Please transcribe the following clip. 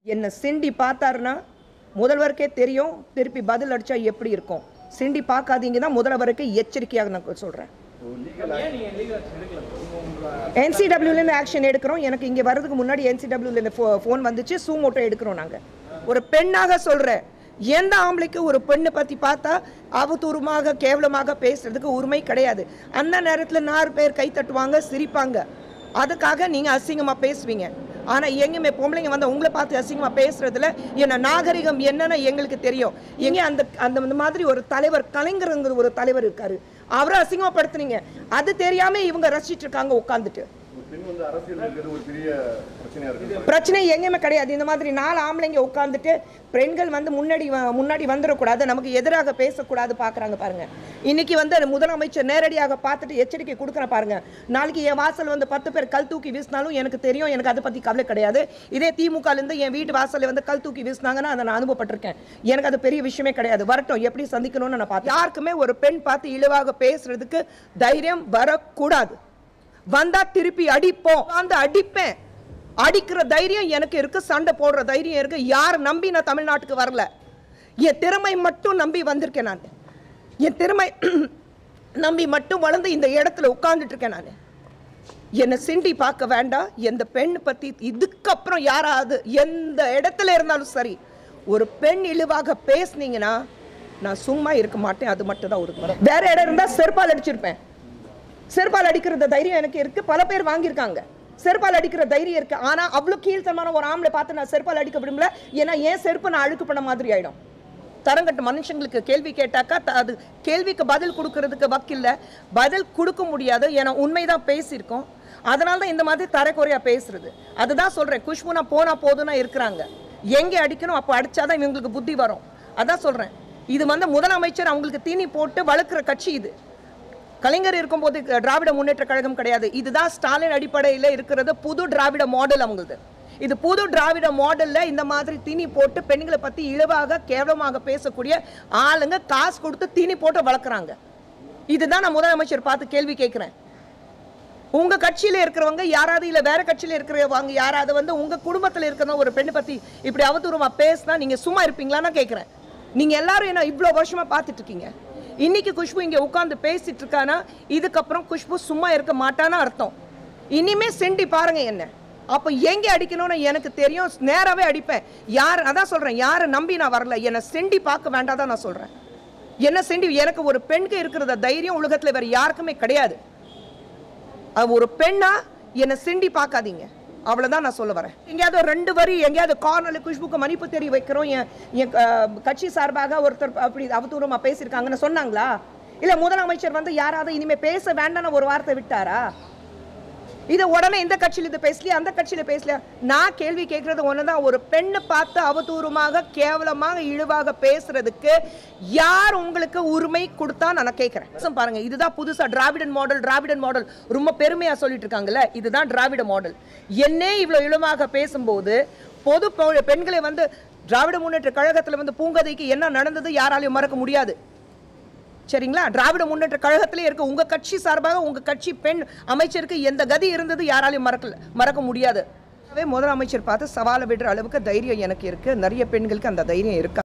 என்னை சிண்டி பார்த்தாருன்னா முதல்வருக்கே தெரியும் திருப்பி பதில் அடிச்சா எப்படி இருக்கும் சிண்டி பார்க்காதீங்க தான் முதல்வருக்கு எச்சரிக்கையாக நான் சொல்கிறேன் ஏன் நீங்க லீகல் ஆக்ஷன் எடுக்கல உங்க உங்க என்சிடபிள்யூலேருந்து ஆக்ஷன் எடுக்கிறோம் எனக்கு இங்கே வர்றதுக்கு முன்னாடி என்சிடபிள்யூலேருந்து ஃபோ ஃபோன் வந்துச்சு சூமோட்டோ எடுக்கிறோம் நாங்கள் ஒரு பெண்ணாக சொல்கிறேன் எந்த ஆம்பளைக்கு ஒரு பெண்ணை பற்றி பார்த்தா அவதூறமாக கேவலமாக பேசுறதுக்கு உரிமை கிடையாது அந்த நேரத்தில் நாலு பேர் கை தட்டுவாங்க சிரிப்பாங்க அதுக்காக நீங்கள் அசிங்கமாக பேசுவீங்க ஆனால் எங்கேயுமே பொம்பளைங்க வந்து உங்களை பார்த்து அசிங்கமாக பேசுறதுல என்ன நாகரிகம் என்னன்னு எங்களுக்கு தெரியும் எங்கே அந்த அந்த இந்த மாதிரி ஒரு தலைவர் கலைஞருங்கிற ஒரு தலைவர் இருக்காரு அவரை அசிங்கப்படுத்துனீங்க அது தெரியாம இவங்க ரசிச்சிட்டு இருக்காங்க உட்காந்துட்டு ஒரு பெண் வந்து அரசியல் இருக்கிறது ஒரு பெரிய பிரச்சனையா இருக்கு பிரச்சனை எங்கேயுமே கிடையாது இந்த மாதிரி நாலு ஆம்பளைங்க உட்காந்துட்டு பெண்கள் வந்து முன்னாடி வ- முன்னாடி வந்துடக்கூடாது நமக்கு எதிராக பேசக்கூடாது பார்க்குறாங்க பாருங்க இன்னைக்கு வந்து அந்த முதலமைச்சர் நேரடியாக பார்த்துட்டு எச்சரிக்கை கொடுக்குற பாருங்க நாளைக்கு என் வாசல் வந்து பத்து பேர் கல் தூக்கி வீசினாலும் எனக்கு தெரியும் எனக்கு அதை பற்றி கவலை கிடையாது இதே திமுகலேருந்து என் வீட்டு வாசலில் வந்து கல் தூக்கி வீசினாங்கன்னா அதை நான் அனுபவப்பட்டிருக்கேன் எனக்கு அது பெரிய விஷயமே கிடையாது வரட்டும் எப்படி சந்திக்கணும்னு நான் பார்த்தேன் யாருக்குமே ஒரு பெண் பார்த்து இழிவாக பேசுறதுக்கு தைரியம் வரக்கூடாது வந்தா திருப்பி அடிப்போம் வந்து அடிப்பேன் அடிக்கிற தைரியம் எனக்கு இருக்கு சண்டை போடுற தைரியம் இருக்கு யார் நம்பி நான் தமிழ்நாட்டுக்கு வரல என் திறமை மட்டும் நம்பி வந்திருக்கேன் நான் என் திறமை நம்பி மட்டும் வளர்ந்து இந்த இடத்துல உட்கார்ந்துட்டு இருக்கேன் நான் என்னை சிண்டி பார்க்க வேண்டாம் எந்த பெண் பத்தி இதுக்கப்புறம் யாராவது எந்த இடத்துல இருந்தாலும் சரி ஒரு பெண் இழிவாக பேசுனீங்கன்னா நான் சும்மா இருக்க மாட்டேன் அது மட்டும் தான் உறுதி வேற இடம் இருந்தா செருப்பால் அடிச்சிருப்பேன் செருப்பால் அடிக்கிற தைரியம் எனக்கு இருக்கு பல பேர் வாங்கியிருக்காங்க செருப்பால் அடிக்கிற தைரியம் இருக்கு ஆனா அவ்வளவு கீழ்த்தனமான ஒரு ஆம்பளை பார்த்து நான் செருப்பால் அடிக்க விரும்பல ஏன்னா ஏன் செருப்பு நான் அழுக்கு பண்ண மாதிரி ஆயிடும் தரங்கட்ட மனுஷங்களுக்கு கேள்வி கேட்டாக்கா த- அது கேள்விக்கு பதில் கொடுக்கறதுக்கு வக்கில்ல பதில் கொடுக்க முடியாது ஏன்னா உண்மைதான் பேசியிருக்கோம் அதனால தான் இந்த மாதிரி தரக்குறையா பேசுறது அதுதான் சொல்றேன் குஷ்பு நான் போனா போதும்னா இருக்கிறாங்க எங்கே அடிக்கணும் அப்போ அடிச்சாதான் இவங்களுக்கு புத்தி வரும் அதான் சொல்றேன் இது வந்து முதலமைச்சர் அவங்களுக்கு தீனி போட்டு வளர்க்குற கட்சி இது கலைஞர் இருக்கும்போது க- திராவிட முன்னேற்ற கழகம் கிடையாது இதுதான் ஸ்டாலின் அடிப்படையில் இருக்கிறது புது திராவிட மாடல் அவங்களது இது புது திராவிட மாடல்ல இந்த மாதிரி தீனி போட்டு பெண்களை பத்தி இழிவாக கேவலமாக பேசக்கூடிய ஆளுங்க காசு கொடுத்து தீனி போட்டு வளர்க்குறாங்க இதுதான் நான் முதலமைச்சர் பார்த்து கேள்வி கேட்கிறேன் உங்க கட்சியில இருக்கிறவங்க யாராவது இல்ல வேற கட்சியில இருக்கிறவங்க யாராவது வந்து உங்க குடும்பத்துல இருக்கிற ஒரு பெண்ணை பத்தி இப்படி அவதூறமா பேசினா நீங்க சும்மா இருப்பீங்களான்னு கேட்கிறேன் நீங்க எல்லாரும் என்ன இவ்வளவு வருஷமா பார்த்துட்டு இருக்கீங்க இன்னைக்கு குஷ்பு இங்க உட்கார்ந்து பேசிட்டு இருக்கானா இதுக்கப்புறம் குஷ்பு சும்மா இருக்க மாட்டான்னு அர்த்தம் இனிமே செண்டி பாருங்க என்ன அப்ப எங்க அடிக்கணும்னு எனக்கு தெரியும் நேராவே அடிப்பேன் யார் அதான் சொல்றேன் யாரை நம்பி நான் வரல என்னை செண்டி பார்க்க வேண்டாம் நான் சொல்றேன் என்ன செண்டி எனக்கு ஒரு பெண்க்கு இருக்கிறத தைரியம் உலகத்துல வேற யாருக்குமே கிடையாது அவ ஒரு பெண்ணா என்னை சிண்டி பார்க்காதீங்க அவ்வளவுதான் நான் சொல்ல வரேன் எங்கேயாவது ஒரு ரெண்டு வரி எங்கேயாவது கார்னரில் குஷ்புக்கு மன்னிப்பு தெரிய வைக்கிறோம் என் என் அஹ், கட்சி சார்பாக ஒருத்தர் அப்படி அவதூறமா பேசியிருக்காங்கன்னு சொன்னாங்களா இல்ல முதலமைச்சர் வந்து யாராவது இனிமே பேச வேண்டாம்னு ஒரு வார்த்தை விட்டாரா இது உடனே இந்த கட்சியில இது பேசலையா அந்த கட்சியில பேசலையா நான் கேள்வி கேட்கறது ஒண்ணுதான் ஒரு பெண்ணை பார்த்து அவதூறமாக கேவலமாக இழிவாக பேசுறதுக்கு யார் உங்களுக்கு உரிமை கொடுத்தா நான் கேட்கிறேன் பாருங்க இதுதான் புதுசா டிராவிடன் மாடல் டிராவிடன் மாடல் ரொம்ப பெருமையா சொல்லிட்டு இருக்காங்கல்ல இதுதான் டிராவிட மாடல் என்னே இவ்வளவு இழிவாக பேசும்போது பொது பெ- பெண்களை வந்து திராவிட முன்னேற்ற கழகத்துல வந்து பூங்கதைக்கு என்ன நடந்தது யாராலையும் மறக்க முடியாது சரிங்களா திராவிட முன்னேற்ற கழகத்திலே இருக்க உங்க கட்சி சார்பாக உங்க கட்சி பெண் அமைச்சருக்கு எந்த கதி இருந்தது யாராலையும் மறக்கல மறக்க முடியாது முதலமைச்சர் பார்த்து சவாலை விடுற அளவுக்கு தைரியம் எனக்கு இருக்கு நிறைய பெண்களுக்கு அந்த தைரியம் இருக்கா